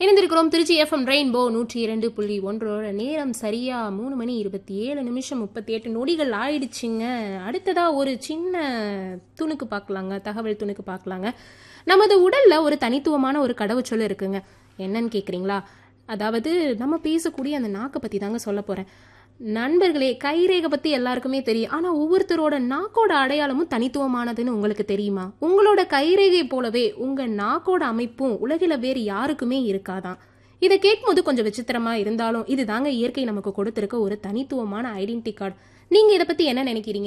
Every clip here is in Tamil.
இணைந்திருக்கிறோம் திருச்சி எஃப்எம் ரெயின்போ நூற்றி இரண்டு புள்ளி ஒன்றோட நேரம் சரியா மூணு மணி இருபத்தி ஏழு நிமிஷம் முப்பத்தி எட்டு நொடிகள் ஆயிடுச்சுங்க அடுத்ததா ஒரு சின்ன துணுக்கு பார்க்கலாங்க தகவல் துணுக்கு பார்க்கலாங்க நமது உடல்ல ஒரு தனித்துவமான ஒரு கடவுச்சொல் இருக்குங்க என்னன்னு கேக்குறீங்களா அதாவது நம்ம பேசக்கூடிய அந்த நாக்கை பத்தி தாங்க சொல்ல போறேன் நண்பர்களே கைரேகை பத்தி எல்லாருக்குமே தெரியும் ஆனா ஒவ்வொருத்தரோட நாக்கோட அடையாளமும் தனித்துவமானதுன்னு உங்களுக்கு தெரியுமா உங்களோட கைரேகை போலவே உங்க நாக்கோட அமைப்பும் உலகில வேறு யாருக்குமே இருக்காதான் இதை கேட்கும்போது கொஞ்சம் விசித்திரமா இருந்தாலும் இதுதாங்க இயற்கை நமக்கு கொடுத்திருக்க ஒரு தனித்துவமான ஐடென்டி கார்டு நீங்க இதை பத்தி என்ன நினைக்கிறீங்க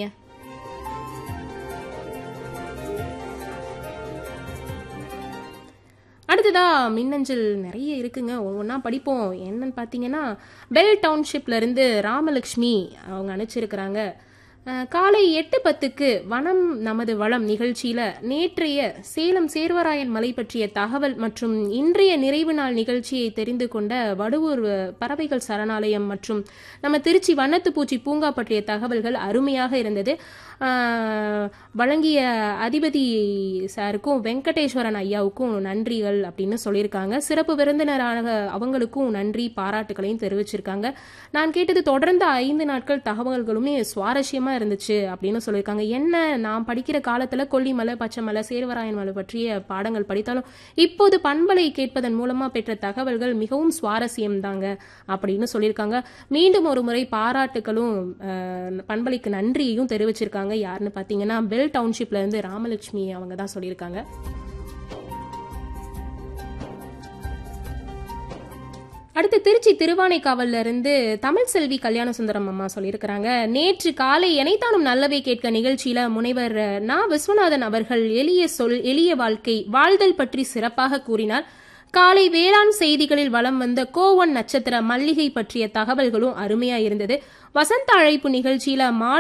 அடுத்ததா மின்னஞ்சல் நிறைய இருக்குங்க ஒவ்வொன்றா படிப்போம் என்னன்னு பார்த்தீங்கன்னா பெல் டவுன்ஷிப்ல இருந்து ராமலக்ஷ்மி அவங்க அனுப்பிச்சிருக்கிறாங்க அஹ், காலை எட்டு பத்துக்கு வனம் நமது வளம் நிகழ்ச்சியில நேற்றைய சேலம் சேர்வராயன் மலை பற்றிய தகவல் மற்றும் இன்றைய நிறைவு நாள் நிகழ்ச்சியை தெரிந்து கொண்ட வடுவூர் அஹ், பறவைகள் சரணாலயம் மற்றும் நம்ம திருச்சி வண்ணத்து பூச்சி பூங்கா பற்றிய தகவல்கள் அருமையாக இருந்தது அஹ், வழங்கிய அதிபதி சாருக்கும் வெங்கடேஸ்வரன் ஐயாவுக்கும் நன்றிகள் அப்படின்னு சொல்லியிருக்காங்க சிறப்பு விருந்தினராக அவங்களுக்கும் நன்றி பாராட்டுகளையும் தெரிவிச்சிருக்காங்க நான் கேட்டது தொடர்ந்து ஐந்து நாட்கள் தகவல்களுமே சுவாரஸ்யமா இருந்துச்சு அப்படின்னு சொல்லியிருக்காங்க என்ன நான் படிக்கிற காலத்துல கொல்லிமலை பச்சைமலை சேர்வராயன் மலை பற்றிய பாடங்கள் படித்தாலும் இப்போது பண்பலை கேட்பதன் மூலமா பெற்ற தகவல்கள் மிகவும் சுவாரஸ்யம் தாங்க அப்படின்னு சொல்லியிருக்காங்க மீண்டும் ஒரு முறை பாராட்டுகளும் அஹ், பண்பலைக்கு நன்றியையும் தெரிவிச்சிருக்காங்க யாருன்னு பார்த்தீங்கன்னா பெல் டவுன்ஷிப்ல இருந்து ராமலட்சுமி அவங்க தான் சொல்லியிருக்காங்க அடுத்து திருச்சி திருவானைக்காவல்ல இருந்து தமிழ் செல்வி கல்யாண சுந்தரம் அம்மா சொல்லியிருக்கிறாங்க நேற்று காலை எனைத்தானும் நல்லவை கேட்க நிகழ்ச்சியில முனைவர் நா விஸ்வநாதன் அவர்கள் எளிய சொல் எளிய வாழ்க்கை வாழ்தல் பற்றி சிறப்பாக கூறினார் காலை வேளாண் செய்திகளில் வலம் வந்த கோவன் நட்சத்திர மல்லிகை பற்றிய தகவல்களும் அருமையா இருந்தது வசந்த அழைப்பு நிகழ்ச்சியில மாடு